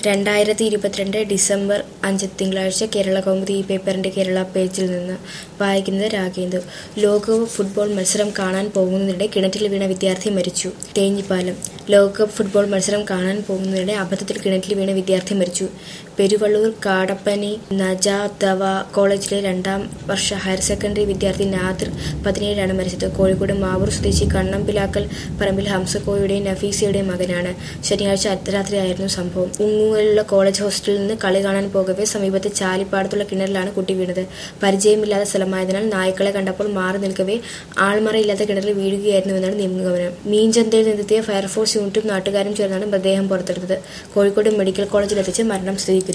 രണ്ടായിരത്തി ഇരുപത്തിരണ്ട് ഡിസംബർ അഞ്ച് തിങ്കളാഴ്ച കേരള കൗമുദി ഈ പേപ്പറിന്റെ കേരള പേജിൽ നിന്ന് വായിക്കുന്നത് രാഗേന്ദു ലോകകപ്പ് ഫുട്ബോൾ മത്സരം കാണാൻ പോകുന്നതിനിടെ കിണറ്റിൽ വീണ വിദ്യാർത്ഥി മരിച്ചു തേഞ്ഞിപ്പാലം ലോകകപ്പ് ഫുട്ബോൾ മത്സരം കാണാൻ പോകുന്നതിനിടെ അബദ്ധത്തിൽ കിണറ്റിൽ വീണ വിദ്യാർത്ഥി മരിച്ചു പെരുവള്ളൂർ കാടപ്പനി നജാദവ കോളേജിലെ രണ്ടാം വർഷ ഹയർ സെക്കൻഡറി വിദ്യാർത്ഥി നാദിർ പതിനേഴാണ് മരിച്ചത് കോഴിക്കോട് മാവൂർ സ്വദേശി കണ്ണമ്പിലാക്കൽ പറമ്പിൽ ഹംസക്കോയുടെയും നഫീസയുടെയും മകനാണ് ശനിയാഴ്ച അർദ്ധരാത്രിയായിരുന്നു സംഭവം ഉങ്ങൂരിലുള്ള കോളേജ് ഹോസ്റ്റലിൽ നിന്ന് കളി കാണാൻ പോകവെ സമീപത്തെ ചാലിപ്പാടത്തുള്ള കിണറിലാണ് കുട്ടി വീണത് പരിചയമില്ലാത്ത സ്ഥലമായതിനാൽ നായ്ക്കളെ കണ്ടപ്പോൾ മാറി നിൽക്കവേ ആൾമറയില്ലാത്ത കിണറിൽ വീഴുകയായിരുന്നുവെന്നാണ് നിഗമനം മീൻചന്തയിൽ നിന്നെത്തിയ ഫയർഫോഴ്സ് യൂണിറ്റും നാട്ടുകാരും ചേർന്നാണ് മൃതദേഹം പുറത്തെടുത്തത് കോഴിക്കോട് മെഡിക്കൽ കോളേജിലെത്തിച്ച് മരണം സ്ഥിരീകരിച്ചു